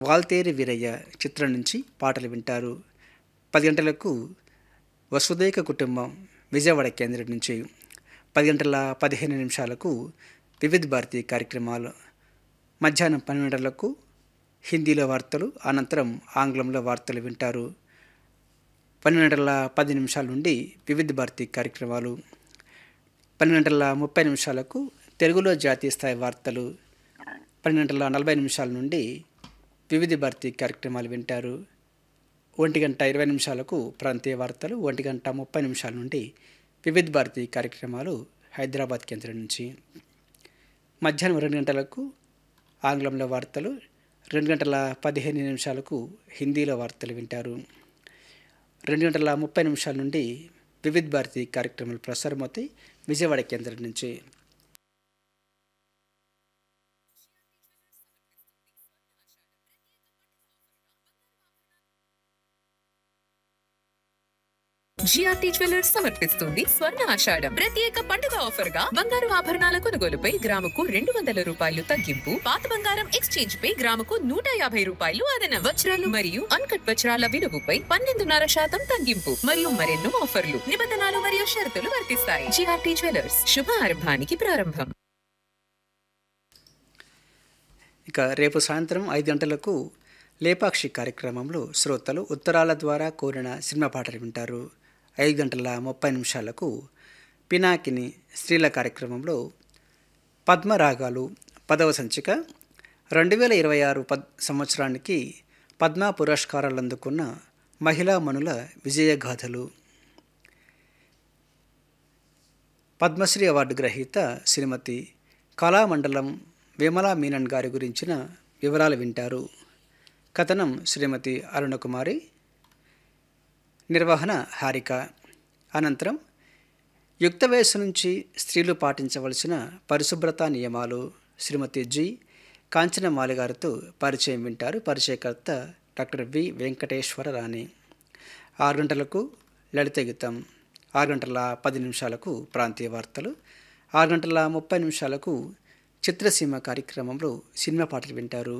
వాల్తేరి వీరయ్య చిత్రం నుంచి పాటలు వింటారు పది గంటలకు వసుదైక కుటుంబం విజయవాడ కేంద్రం నుంచి పది గంటల పదిహేను నిమిషాలకు వివిధ భారతి కార్యక్రమాలు మధ్యాహ్నం పన్నెండు గంటలకు హిందీలో వార్తలు అనంతరం ఆంగ్లంలో వార్తలు వింటారు పన్నెండు గంటల పది నిమిషాల నుండి వివిధ భారతి కార్యక్రమాలు పన్నెండు గంటల ముప్పై నిమిషాలకు తెలుగులో జాతీయ స్థాయి వార్తలు పన్నెండు గంటల నలభై నిమిషాల నుండి వివిధ భారతి కార్యక్రమాలు వింటారు ఒంటి గంట ఇరవై నిమిషాలకు ప్రాంతీయ వార్తలు ఒంటి గంట ముప్పై నిమిషాల నుండి వివిధ భారతి కార్యక్రమాలు హైదరాబాద్ కేంద్రం నుంచి మధ్యాహ్నం రెండు గంటలకు ఆంగ్లంలో వార్తలు రెండు గంటల పదిహేను నిమిషాలకు హిందీలో వార్తలు వింటారు రెండు గంటల ముప్పై నిమిషాల నుండి వివిధ భారతి కార్యక్రమాలు ప్రసారమవుతాయి విజయవాడ కేంద్రం నుంచి జిఆర్టీ జ్యువెలర్స్ సమర్పిస్తుంది స్వర్ణ ఆషాఢం ప్రత్యేక పండుగ ఆఫర్ గా బంగారు ఆభరణాల కొనుగోలుపై గ్రాముకు రెండు వందల రూపాయలు తగ్గింపు పాత బంగారం ఎక్స్చేంజ్ పై గ్రాముకు నూట యాభై రూపాయలు అదనం వజ్రాలు మరియు అన్కట్ వజ్రాల విలువపై పన్నెండున్నర శాతం తగ్గింపు మరియు మరెన్నో ఆఫర్లు నిబంధనలు మరియు షరతులు వర్తిస్తాయి జిఆర్టీ జ్యువెలర్స్ శుభ ఆరంభానికి ప్రారంభం ఇక రేపు సాయంత్రం ఐదు గంటలకు లేపాక్షి కార్యక్రమంలో శ్రోతలు ఉత్తరాల ద్వారా కోరిన సినిమా పాటలు వింటారు ఐదు గంటల ముప్పై నిమిషాలకు పినాకిని స్త్రీల కార్యక్రమంలో పద్మరాగాలు పదవ సంచిక రెండు వేల ఇరవై ఆరు పద్ సంవత్సరానికి పద్మ పురస్కారాలు అందుకున్న మహిళా మనుల విజయగాథలు పద్మశ్రీ అవార్డు గ్రహీత శ్రీమతి కళామండలం విమలా మీనన్ గారి గురించిన వివరాలు వింటారు కథనం శ్రీమతి అరుణకుమారి నిర్వహణ హారిక అనంతరం యుక్త వయస్సు నుంచి స్త్రీలు పాటించవలసిన పరిశుభ్రత నియమాలు శ్రీమతి జి కాంచనమాలి గారితో పరిచయం వింటారు పరిచయకర్త డాక్టర్ వి వెంకటేశ్వర రాణి ఆరు గంటలకు లలిత గీతం ఆరు గంటల పది నిమిషాలకు ప్రాంతీయ వార్తలు ఆరు గంటల ముప్పై నిమిషాలకు చిత్రసీమ కార్యక్రమంలో సినిమా పాటలు వింటారు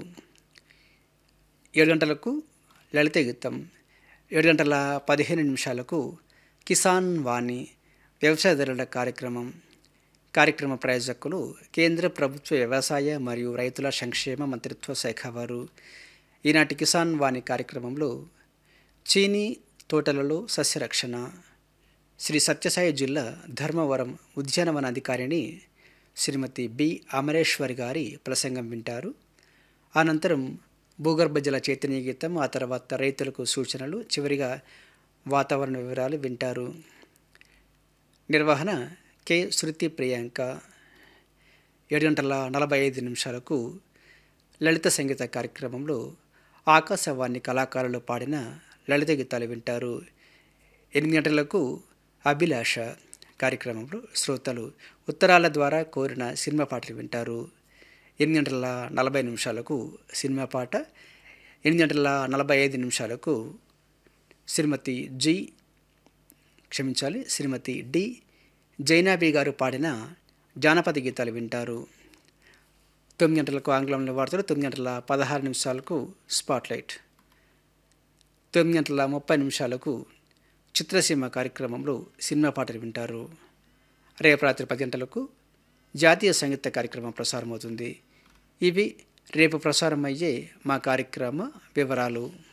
ఏడు గంటలకు లలిత గీతం ఏడు గంటల పదిహేను నిమిషాలకు కిసాన్ వాణి వ్యవసాయదారుల కార్యక్రమం కార్యక్రమ ప్రాయోజకులు కేంద్ర ప్రభుత్వ వ్యవసాయ మరియు రైతుల సంక్షేమ మంత్రిత్వ శాఖ వారు ఈనాటి కిసాన్ వాణి కార్యక్రమంలో చీనీ తోటలలో సస్యరక్షణ శ్రీ సత్యసాయి జిల్లా ధర్మవరం ఉద్యానవన అధికారిని శ్రీమతి బి అమరేశ్వరి గారి ప్రసంగం వింటారు అనంతరం భూగర్భ జల చైతన్య గీతం ఆ తర్వాత రైతులకు సూచనలు చివరిగా వాతావరణ వివరాలు వింటారు నిర్వహణ కె శృతి ప్రియాంక ఏడు గంటల నలభై ఐదు నిమిషాలకు లలిత సంగీత కార్యక్రమంలో ఆకాశవాణి కళాకారులు పాడిన లలిత గీతాలు వింటారు ఎనిమిది గంటలకు అభిలాష కార్యక్రమంలో శ్రోతలు ఉత్తరాల ద్వారా కోరిన సినిమా పాటలు వింటారు ఎనిమిది గంటల నలభై నిమిషాలకు సినిమా పాట ఎనిమిది గంటల నలభై ఐదు నిమిషాలకు శ్రీమతి జి క్షమించాలి శ్రీమతి డి జైనాబి గారు పాడిన జానపద గీతాలు వింటారు తొమ్మిది గంటలకు ఆంగ్లంలో వార్తలు తొమ్మిది గంటల పదహారు నిమిషాలకు స్పాట్లైట్ తొమ్మిది గంటల ముప్పై నిమిషాలకు చిత్రసీమ కార్యక్రమంలో సినిమా పాటలు వింటారు రేపు రాత్రి పది గంటలకు జాతీయ సంగీత కార్యక్రమం ప్రసారమవుతుంది ఇవి రేపు ప్రసారం అయ్యే మా కార్యక్రమ వివరాలు